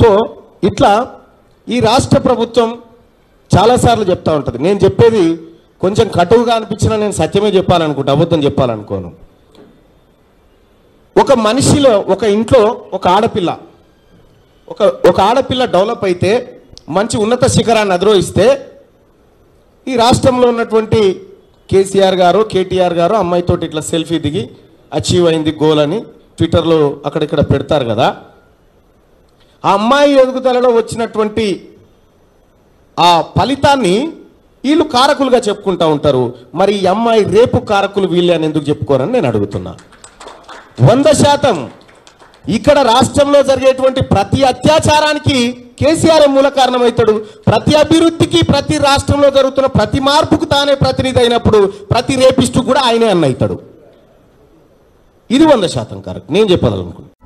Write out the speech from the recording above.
so ఇట్లా ఈ రాష్ట్ర ప్రభుత్వం చాలాసార్లు చెప్తా ఉంటుంది నేను చెప్పేది కొంచెం కటువుగా అనిపించినా నేను సత్యమే చెప్పాలనుకుంటా అబద్ధం చెప్పాలనుకోను ఒక మనిషిలో ఒక ఇంట్లో ఒక ఆడపిల్ల ఒక ఒక ఆడపిల్ల డెవలప్ అయితే మంచి ఉన్నత శిఖరాన్ని అధిరోహిస్తే ఈ రాష్ట్రంలో ఉన్నటువంటి కేసీఆర్ గారు కేటీఆర్ గారు అమ్మాయితోటి ఇట్లా సెల్ఫీ దిగి అచీవ్ అయింది గోల్ అని ట్విట్టర్లో అక్కడిక్కడ పెడతారు కదా ఆ అమ్మాయి ఎదుగుదలలో వచ్చినటువంటి ఆ ఫలితాన్ని వీళ్ళు కారకులుగా చెప్పుకుంటా ఉంటారు మరి ఈ అమ్మాయి రేపు కారకులు వీళ్ళే అని ఎందుకు చెప్పుకోరని నేను అడుగుతున్నా వంద శాతం ఇక్కడ రాష్ట్రంలో జరిగేటువంటి ప్రతి అత్యాచారానికి కేసీఆర్ మూల కారణమవుతాడు ప్రతి అభివృద్ధికి ప్రతి రాష్ట్రంలో జరుగుతున్న ప్రతి మార్పుకు తానే ప్రతినిధి అయినప్పుడు ప్రతి రేపిస్టు కూడా ఆయనే అన్న అవుతాడు ఇది వంద శాతం కరెక్ట్ నేను చెప్పాలనుకుంటున్నాను